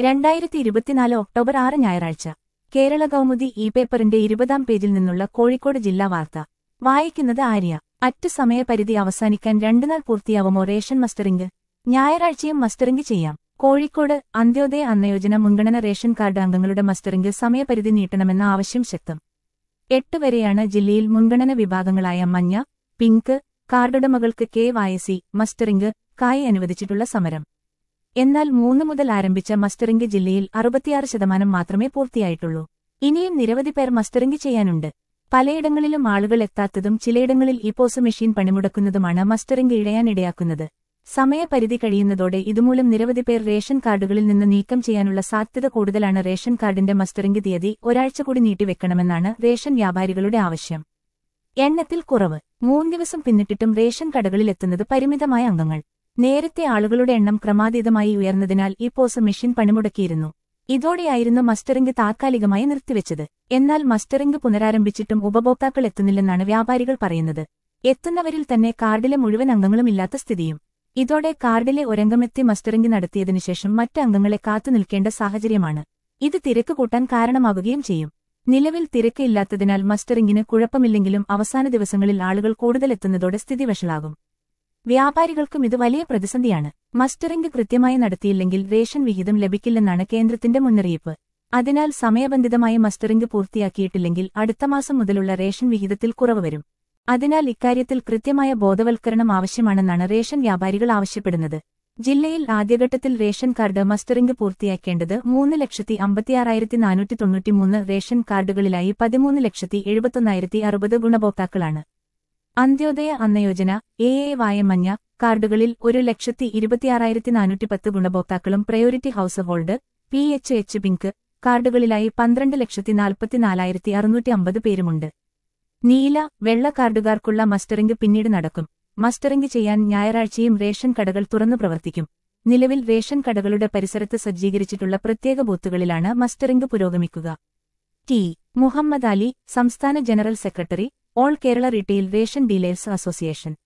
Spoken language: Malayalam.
രണ്ടായിരത്തി ഇരുപത്തിനാല് ഒക്ടോബർ ആറ് ഞായറാഴ്ച കേരള കൗമുദി ഇ പേപ്പറിന്റെ ഇരുപതാം പേജിൽ നിന്നുള്ള കോഴിക്കോട് ജില്ലാ വാർത്ത വായിക്കുന്നത് ആര്യ അറ്റു സമയപരിധി അവസാനിക്കാൻ രണ്ടുനാൾ പൂർത്തിയാവുമോ റേഷൻ മസ്റ്ററിംഗ് ഞായറാഴ്ചയും മസ്റ്ററിംഗ് ചെയ്യാം കോഴിക്കോട് അന്ത്യോദയ അന്നയോജന മുൻഗണന റേഷൻ കാർഡ് അംഗങ്ങളുടെ മസ്റ്ററിംഗ് സമയപരിധി നീട്ടണമെന്ന ആവശ്യം ശക്തം എട്ട് വരെയാണ് ജില്ലയിൽ മുൻഗണന വിഭാഗങ്ങളായ മഞ്ഞ പിങ്ക് കാർഡുടമകൾക്ക് കെ വായസി മസ്റ്ററിംഗ് കായി അനുവദിച്ചിട്ടുള്ള സമരം എന്നാൽ മൂന്ന് മുതൽ ആരംഭിച്ച മസ്റ്ററിംഗ് ജില്ലയിൽ അറുപത്തിയാറ് ശതമാനം മാത്രമേ പൂർത്തിയായിട്ടുള്ളൂ ഇനിയും നിരവധി പേർ മസ്റ്ററിംഗ് ചെയ്യാനുണ്ട് പലയിടങ്ങളിലും ആളുകൾ എത്താത്തതും ചിലയിടങ്ങളിൽ ഇപ്പോസ് മെഷീൻ പണിമുടക്കുന്നതുമാണ് മസ്റ്ററിംഗ് ഇഴയാനിടയാക്കുന്നത് സമയപരിധി കഴിയുന്നതോടെ ഇതുമൂലം നിരവധി പേർ റേഷൻ കാർഡുകളിൽ നിന്ന് നീക്കം ചെയ്യാനുള്ള സാധ്യത കൂടുതലാണ് റേഷൻ കാർഡിന്റെ മസ്റ്ററിംഗ് തീയതി ഒരാഴ്ച കൂടി നീട്ടിവെക്കണമെന്നാണ് റേഷൻ വ്യാപാരികളുടെ ആവശ്യം എണ്ണത്തിൽ കുറവ് മൂന്ന് ദിവസം പിന്നിട്ടിട്ടും റേഷൻ കടകളിലെത്തുന്നത് പരിമിതമായ അംഗങ്ങൾ നേരത്തെ ആളുകളുടെ എണ്ണം ക്രമാതീതമായി ഉയർന്നതിനാൽ ഈ പോസ് മെഷീൻ പണിമുടക്കിയിരുന്നു ഇതോടെയായിരുന്നു മസ്റ്ററിംഗ് താത്കാലികമായി നിർത്തിവെച്ചത് എന്നാൽ മസ്റ്ററിംഗ് പുനരാരംഭിച്ചിട്ടും ഉപഭോക്താക്കൾ എത്തുന്നില്ലെന്നാണ് വ്യാപാരികൾ പറയുന്നത് എത്തുന്നവരിൽ തന്നെ കാർഡിലെ മുഴുവൻ അംഗങ്ങളും ഇല്ലാത്ത സ്ഥിതിയും ഇതോടെ കാർഡിലെ ഒരംഗമെത്തി മസ്റ്ററിംഗ് നടത്തിയതിനുശേഷം മറ്റ് അംഗങ്ങളെ കാത്തുനിൽക്കേണ്ട സാഹചര്യമാണ് ഇത് തിരക്ക് കൂട്ടാൻ കാരണമാകുകയും ചെയ്യും നിലവിൽ തിരക്ക് ഇല്ലാത്തതിനാൽ മസ്റ്ററിംഗിന് കുഴപ്പമില്ലെങ്കിലും അവസാന ദിവസങ്ങളിൽ ആളുകൾ കൂടുതൽ എത്തുന്നതോടെ സ്ഥിതി വഷളാകും വ്യാപാരികൾക്കും ഇത് വലിയ പ്രതിസന്ധിയാണ് മസ്റ്ററിംഗ് കൃത്യമായി നടത്തിയില്ലെങ്കിൽ റേഷൻ വിഹിതം ലഭിക്കില്ലെന്നാണ് കേന്ദ്രത്തിന്റെ മുന്നറിയിപ്പ് അതിനാൽ സമയബന്ധിതമായി മസ്റ്ററിംഗ് പൂർത്തിയാക്കിയിട്ടില്ലെങ്കിൽ അടുത്ത മാസം മുതലുള്ള റേഷൻ വിഹിതത്തിൽ കുറവ് വരും അതിനാൽ ഇക്കാര്യത്തിൽ കൃത്യമായ ബോധവൽക്കരണം ആവശ്യമാണെന്നാണ് റേഷൻ വ്യാപാരികൾ ആവശ്യപ്പെടുന്നത് ജില്ലയിൽ ആദ്യഘട്ടത്തിൽ റേഷൻ കാർഡ് മസ്റ്ററിംഗ് പൂർത്തിയാക്കേണ്ടത് മൂന്ന് ലക്ഷത്തി അമ്പത്തിയാറായിരത്തി നാനൂറ്റി തൊണ്ണൂറ്റിമൂന്ന് റേഷൻ കാർഡുകളിലായി പതിമൂന്ന് ലക്ഷത്തി എഴുപത്തൊന്നായിരത്തി അറുപത് ഗുണഭോക്താക്കളാണ് അന്ത്യോദയ അന്നയോജന എ എ വായമഞ്ഞ കാർഡുകളിൽ ഒരു ലക്ഷത്തി ഇരുപത്തിയാറായിരത്തി നാനൂറ്റി പത്ത് ഗുണഭോക്താക്കളും priority house hold P H H pink കാർഡുകളിലായി പന്ത്രണ്ട് ലക്ഷത്തി നാൽപ്പത്തിനാലായിരത്തി അറുന്നൂറ്റി അമ്പത് പേരുമുണ്ട് നീല വെള്ള കാർഡുകാർക്കുള്ള മസ്റ്ററിംഗ് പിന്നീട് നടക്കും മസ്റ്ററിംഗ് ചെയ്യാൻ ഞായറാഴ്ചയും റേഷൻ കടകൾ തുറന്നു പ്രവർത്തിക്കും നിലവിൽ റേഷൻ കടകളുടെ പരിസരത്ത് സജ്ജീകരിച്ചിട്ടുള്ള പ്രത്യേക ബൂത്തുകളിലാണ് മസ്റ്ററിംഗ് പുരോഗമിക്കുക ടി മുഹമ്മദ് അലി സംസ്ഥാന general secretary all Kerala retail ration dealers association